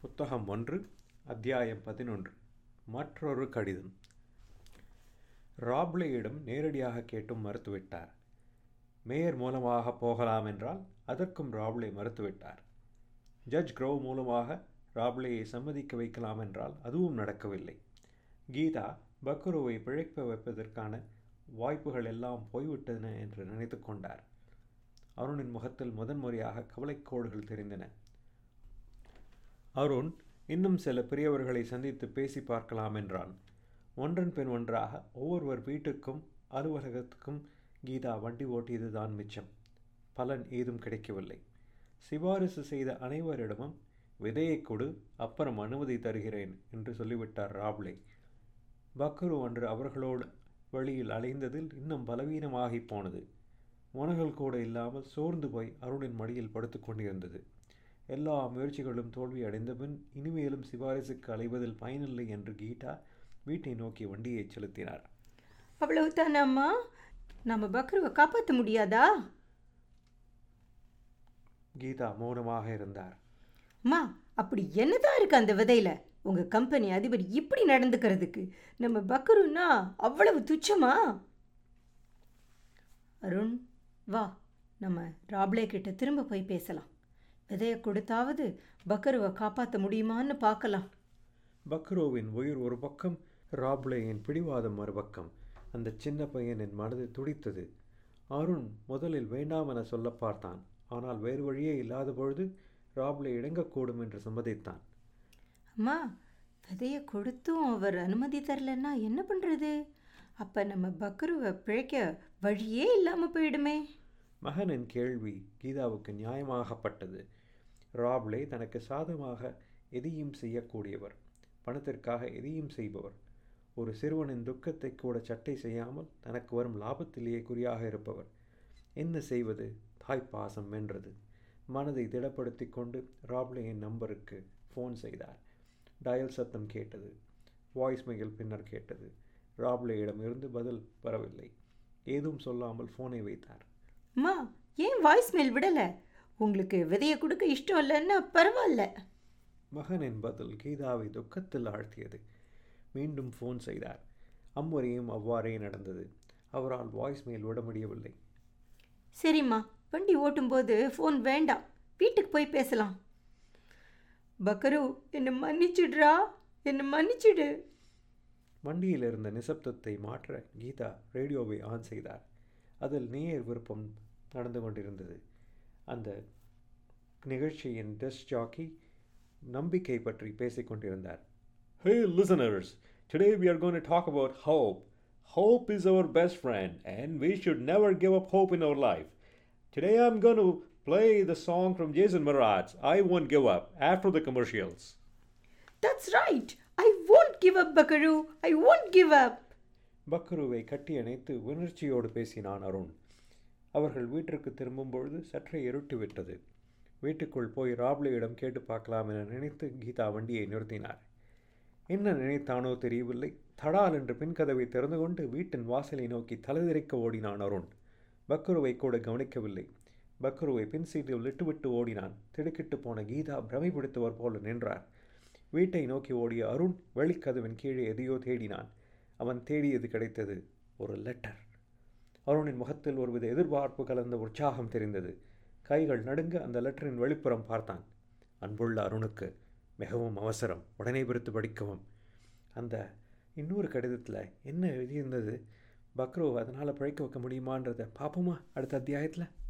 புத்தகம் ஒன்று அத்தியாயம் பதினொன்று மற்றொரு கடிதம் ராப்லேயிடம் நேரடியாக கேட்டும் மறுத்துவிட்டார் மேயர் மூலமாக போகலாம் என்றால் அதற்கும் ராப்லே மறுத்துவிட்டார் ஜட்ஜ் க்ரோவ் மூலமாக ராப்லேயை சம்மதிக்க வைக்கலாம் என்றால் அதுவும் நடக்கவில்லை கீதா பக்ருவை பிழைக்க வைப்பதற்கான வாய்ப்புகள் எல்லாம் போய்விட்டன என்று நினைத்து கொண்டார் அருணின் முகத்தில் முதன்முறையாக கவலைக்கோடுகள் தெரிந்தன அருண் இன்னும் சில பெரியவர்களை சந்தித்து பேசி பார்க்கலாம் என்றான் ஒன்றன் பின் ஒன்றாக ஒவ்வொருவர் வீட்டுக்கும் அலுவலகத்துக்கும் கீதா வண்டி ஓட்டியதுதான் மிச்சம் பலன் ஏதும் கிடைக்கவில்லை சிபாரிசு செய்த அனைவரிடமும் விதையை கொடு அப்புறம் அனுமதி தருகிறேன் என்று சொல்லிவிட்டார் ராப்லே பக்ரு அன்று அவர்களோடு வழியில் அலைந்ததில் இன்னும் பலவீனமாகி போனது உணகள் கூட இல்லாமல் சோர்ந்து போய் அருணின் மடியில் படுத்து கொண்டிருந்தது எல்லா முயற்சிகளும் தோல்வி அடைந்தபின் இனிமேலும் சிபாரிசுக்கு அலைவதில் பயனில்லை என்று கீதா வீட்டை நோக்கி வண்டியை செலுத்தினார் அவ்வளவுதானே அம்மா நம்ம பக்ருவை காப்பாற்ற முடியாதா கீதா மௌனமாக இருந்தார் அம்மா அப்படி என்னதான் இருக்கு அந்த விதையில உங்க கம்பெனி அதிபர் இப்படி நடந்துக்கிறதுக்கு நம்ம பக்ருன்னா அவ்வளவு துச்சமா அருண் வா நம்ம ராப்லே கிட்ட திரும்ப போய் பேசலாம் விதையை கொடுத்தாவது பக்ருவை காப்பாற்ற முடியுமான்னு பார்க்கலாம் பக்ரோவின் உயிர் ஒரு பக்கம் ராப்லேயின் பிடிவாதம் மறுபக்கம் அந்த சின்ன பையனின் மனது துடித்தது அருண் முதலில் வேண்டாம் என சொல்ல பார்த்தான் ஆனால் வேறு வழியே இல்லாத பொழுது ராப்லே இணங்கக்கூடும் என்று சம்மதித்தான் அம்மா விதையை கொடுத்தும் அவர் அனுமதி தரலன்னா என்ன பண்ணுறது அப்போ நம்ம பக்ருவை பிழைக்க வழியே இல்லாமல் போயிடுமே மகனின் கேள்வி கீதாவுக்கு நியாயமாகப்பட்டது ராப்லே தனக்கு சாதமாக எதையும் செய்யக்கூடியவர் பணத்திற்காக எதையும் செய்பவர் ஒரு சிறுவனின் துக்கத்தை கூட சட்டை செய்யாமல் தனக்கு வரும் லாபத்திலேயே குறியாக இருப்பவர் என்ன செய்வது தாய்ப்பாசம் வென்றது மனதை திடப்படுத்தி கொண்டு ராப்லேயின் நம்பருக்கு ஃபோன் செய்தார் டயல் சத்தம் கேட்டது வாய்ஸ் மெயில் பின்னர் கேட்டது ராப்லேயிடம் இருந்து பதில் வரவில்லை ஏதும் சொல்லாமல் ஃபோனை வைத்தார் அம்மா ஏன் வாய்ஸ் மெயில் விடலை உங்களுக்கு விதையை கொடுக்க இஷ்டம் இல்லைன்னா பரவாயில்ல மகனின் பதில் கீதாவை துக்கத்தில் ஆழ்த்தியது மீண்டும் ஃபோன் செய்தார் அம்முறையும் அவ்வாறே நடந்தது அவரால் வாய்ஸ் மெயில் விட முடியவில்லை சரிம்மா வண்டி ஓட்டும்போது ஃபோன் வேண்டாம் வீட்டுக்கு போய் பேசலாம் பக்கரு என்னை மன்னிச்சிடுறா என்னை மன்னிச்சிடு வண்டியில் இருந்த நிசப்தத்தை மாற்ற கீதா ரேடியோவை ஆன் செய்தார் அதில் நேயர் விருப்பம் நடந்து கொண்டிருந்தது அந்த நிகழ்ச்சியின் டெஸ்ட் ஜாக்கி நம்பிக்கை பற்றி பேசிக் கொண்டிருந்தார் Hey listeners, today we are going to talk about hope. Hope is our best friend and we should never give up hope in our life. Today I'm going to play the song from Jason Mraz, I Won't Give Up, after the commercials. That's right. I won't give up, Bakaru. I won't give up. பக்ருவை கட்டி அணைத்து உணர்ச்சியோடு பேசினான் அருண் அவர்கள் வீட்டிற்கு திரும்பும் பொழுது சற்றே இருட்டு விட்டது வீட்டுக்குள் போய் ராப்லேயிடம் கேட்டு பார்க்கலாம் என நினைத்து கீதா வண்டியை நிறுத்தினார் என்ன நினைத்தானோ தெரியவில்லை தடால் என்று பின்கதவை திறந்து கொண்டு வீட்டின் வாசலை நோக்கி தலைதிரைக்க ஓடினான் அருண் பக்ருவை கூட கவனிக்கவில்லை பக்ருவை பின் சீட்டில் விட்டுவிட்டு ஓடினான் திடுக்கிட்டு போன கீதா பிரமைப்படுத்துவர் போல நின்றார் வீட்டை நோக்கி ஓடிய அருண் வெளிக்கதவின் கீழே எதையோ தேடினான் அவன் தேடியது கிடைத்தது ஒரு லெட்டர் அருணின் முகத்தில் ஒருவித எதிர்பார்ப்பு கலந்த உற்சாகம் தெரிந்தது கைகள் நடுங்க அந்த லெட்டரின் வெளிப்புறம் பார்த்தான் அன்புள்ள அருணுக்கு மிகவும் அவசரம் உடனே பிரித்து படிக்கவும் அந்த இன்னொரு கடிதத்தில் என்ன எழுதியிருந்தது பக்ரோ அதனால் பிழைக்க வைக்க முடியுமான்றதை பார்ப்போமா அடுத்த அத்தியாயத்தில்